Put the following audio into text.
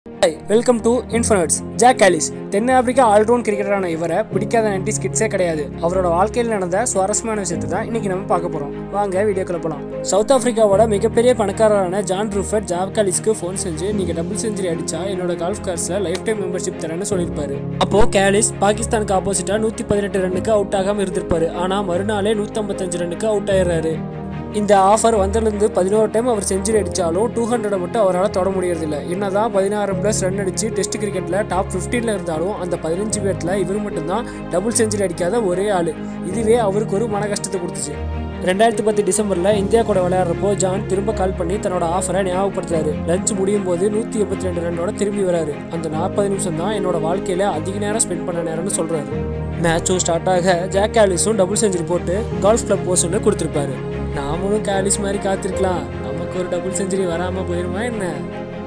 hi welcome to இன்ஃபர்னட்ஸ் Jacques Kallis தென்னாப்பிரிக்கா allround கிரிக்கெட்டரான இவரை பிடிக்காத நைன்டி கிட்ஸே கிடையாது அவரோட வாழ்க்கையில் நடந்த சுவாரஸ்யமான விஷயத்தை தான் இன்னைக்கு நம்ம பார்க்க போகிறோம் வாங்க வீடியோக்குள்ள போகலாம் சவுத் ஆப்பிரிக்காவோட மிகப்பெரிய பணக்காரரான ஜான் ரூஃபர்ட் ஜாக் ஆலிஸ்க்கு ஃபோன் செஞ்சு நீங்கள் டபுள் செஞ்சுரி அடிச்சா என்னோட கால்ஃப் கார்ஸில் லைஃப் டைம் மெம்பர்ஷிப் தரேன்னு சொல்லியிருப்பாரு அப்போ கேலிஸ் பாகிஸ்தானுக்கு ஆப்போசிட்டாக நூற்றி பதினெட்டு ரன்னுக்கு அவுட் ஆகாமல் இருந்திருப்பாரு ஆனால் மறுநாளே நூற்றம்பத்தஞ்சு ரன்னுக்கு அவுட் ஆயிடுறாரு இந்த ஆஃபர் வந்ததுலேருந்து பதினோரு டைம் அவர் செஞ்சுரி அடித்தாலும் டூ ஹண்ட்ரடை மட்டும் அவரால் தொட முடியறதில்ல என்னதான் பதினாறு ப்ளஸ் ரன் அடித்து டெஸ்ட் கிரிக்கெட்டில் டாப் ஃபிஃப்டீனில் இருந்தாலும் அந்த பதினஞ்சு பேட்டில் இவர் மட்டும்தான் டபுள் செஞ்சுரி அடிக்காத ஒரே ஆள் இதுவே அவருக்கு ஒரு மன கஷ்டத்தை கொடுத்துச்சு ரெண்டாயிரத்தி பத்து டிசம்பரில் இந்தியா கூட விளையாடுறப்போ ஜான் திரும்ப கால் பண்ணி தன்னோட ஆஃபரை ஞாபகப்படுத்துறாரு லஞ்ச் முடியும் போது நூற்றி எண்பத்தி ரெண்டு ரன்னோட திரும்பி வராரு அந்த நாற்பது நிமிஷம் தான் என்னோட வாழ்க்கையில் அதிக நேரம் ஸ்பெண்ட் பண்ண நேரம்னு சொல்கிறாரு மேட்சும் ஸ்டார்ட் ஆக ஜாக் ஆலிஸும் டபுள் செஞ்சுரி போட்டு கால்ஃப் கிளப் போஸ் ஒன்று கொடுத்துருப்பாரு நாமளும் கேலிஸ் மாதிரி காத்திருக்கலாம் நமக்கு ஒரு டபுள் செஞ்சுரி வராமல் போயிருமா என்ன